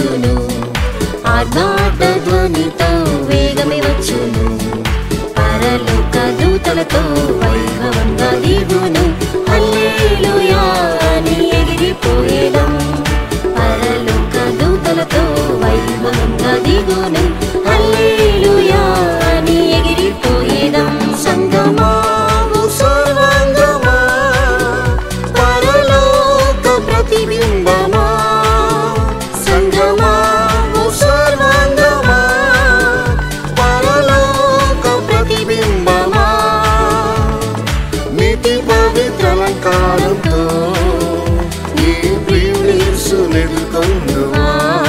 వచ్చును ఆర్భాట ధ్వనితో వేగమే వచ్చును పరలోక దూతలతో వైభవంగా దిగును హల్లెలూయా అని ఎగిరిపోయేదం పరలోక దూతలతో వైభవంగా దిగును హల్లెలూయా అని ఎగిరిపోయేదం సంగమా ఓ సర్వాంగమా పరలోక ప్రతిబింబమా సంగమా ఓ సర్వాంగమా పరలోక ప్రతిబింబమా నీతి పవిత్రలంకారంతో నీ ప్రియుడేసునెదుర్కొందువా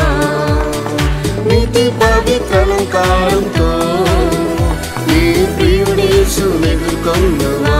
నీతి పవిత్రలంకారంతో నీ ప్రియుడేసునెదుర్కొందువా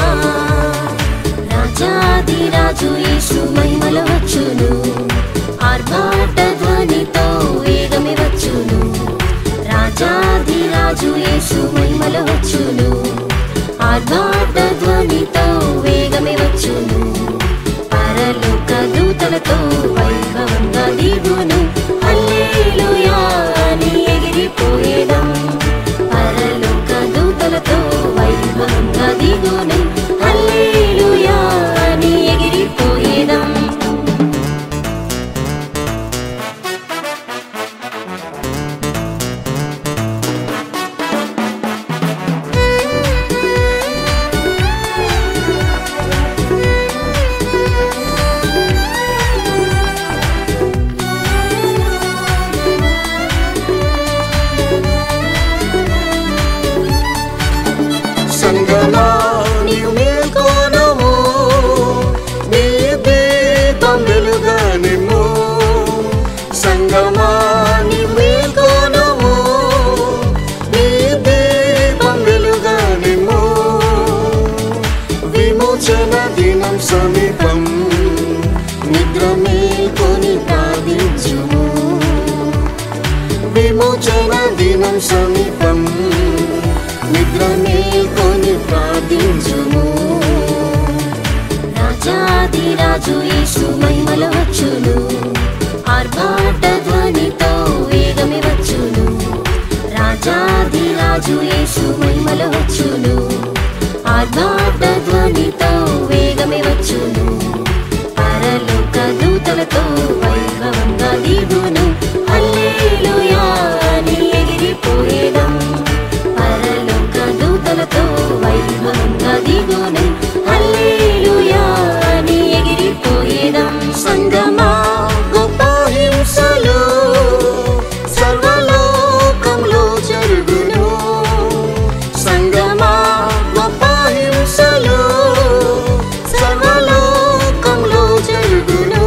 రాజాది రాజు యేసు మహిమల వచ్చును ఆర్భాట ధ్వనితో వేగమే వచ్చును రాజాది రాజు యేసు మహిమల వచ్చును ఆర్భాట ధ్వనితో వేగమే వచ్చును పరలోక దూతలతో వైభవంగా దిగును హల్లెలూయా అని ఎగిరిపోయేదం పరలోక దూతలతో వైభవంగా దిగును హల్లెలూయా అని ఎగిరిపోయేదం సంగమా నీవు మేల్కొనుము, నీ దీపం వెలుగనిమ్ము. సంగమా నీవు మేల్కొనుము, నీ దీపం వెలుగనిమ్ము. విమోచన దినం సమీపం నిద్ర మేల్కొని ప్రార్థించుము విమోచన దినం సమీపం నిద్ర మేల్కొని ప్రార్థించుము రాజాది రాజు యేసు మహిమల వచ్చును ఆర్భాట ధ్వనితో వేగమే వచ్చును రాజాది రాజు యేసు మహిమల వచ్చును ఆర్భాట ధ్వనితో వేగమే వచ్చును పరలోక దూతలతో వైభవంగా దిగును హల్లెలూయా అని ఎగిరిపోయేదం పరలోక దూతలతో వైభవంగా దిగును హల్లెలూయా అని ఎగిరిపోయేదం సంగమా గొప్ప హింసలు సర్వలోకంలో జరుగును సంగమా గొప్ప హింసలు సర్వలోకంలో జరుగును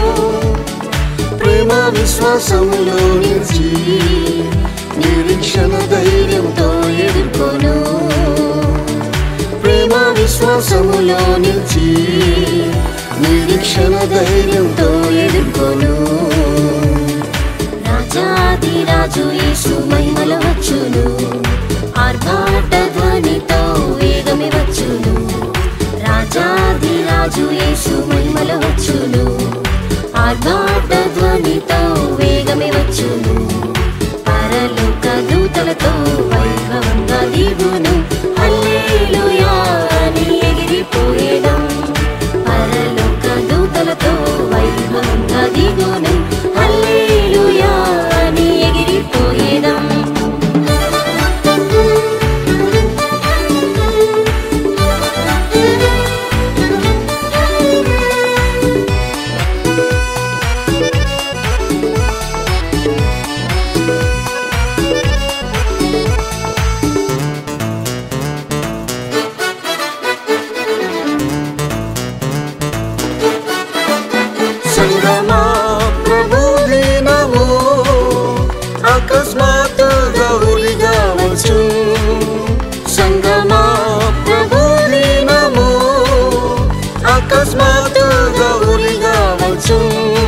ప్రేమ విశ్వాసములో నిలిచి నిరీక్షణ ధైర్యంతో ఎదుర్కొను ప్రేమ విశ్వాసములో నిలిచి నిరీక్షణ ధైర్యంతో ఎదుర్కొను రాజాది రాజు యేసు మహిమల వచ్చును ఆర్భాట ధ్వనితో వేగమే వచ్చును రాజాది రాజు యేసు మహిమల వచ్చును ఆర్భాట ధ్వనితో వేగమే వచ్చును పరలోక దూతలతో వైభవంగా దిగును హల్లెలూయా అని ఎగిరిపోయేదం పరలోక దూతలతో వైభవంగా దిగును హల్లెలూయా అని ఎగిరిపోయేదం సంగమా ప్రభు దినము అకస్మాత్తుగా ఉరిగా వచ్చు సంగమా ప్రభు దినము అకస్మాత్తుగా ఉరిగా వచ్చు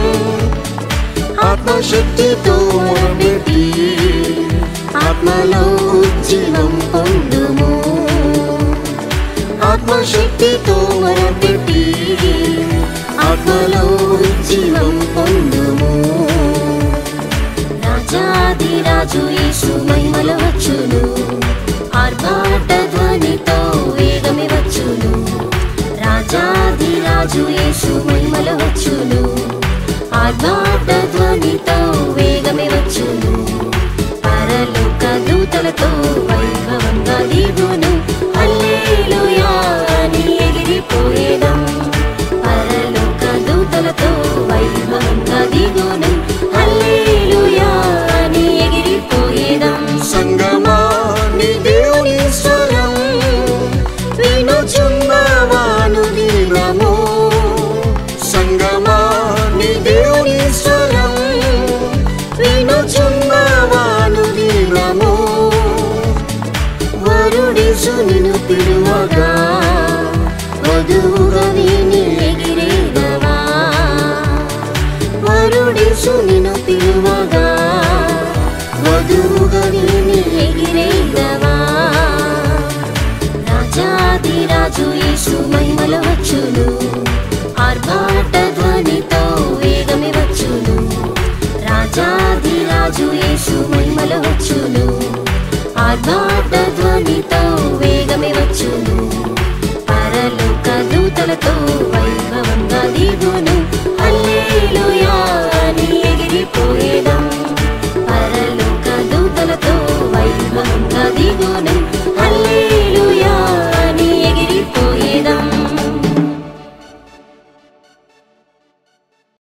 ఆత్మశక్తితో మొరపెట్టి ఆత్మలో జీవం పొందుము ఆత్మశక్తితో మొరపెట్టి ఆత్మలో జీవం పొందుము మృదువుగా నీని ఎగిరేదవా రాజాది రాజు యేసు మహిమల వచ్చును ఆర్భాట ధ్వనితో వేగమి వచ్చును రాజాది రాజు యేసు మహిమల వచ్చును ఆర్భాట ధ్వనితో వేగమి వచ్చును పరలోక దూతలతో వైభవంగా దిగును హల్లెలూయా అని ఎగిరిపోయేదం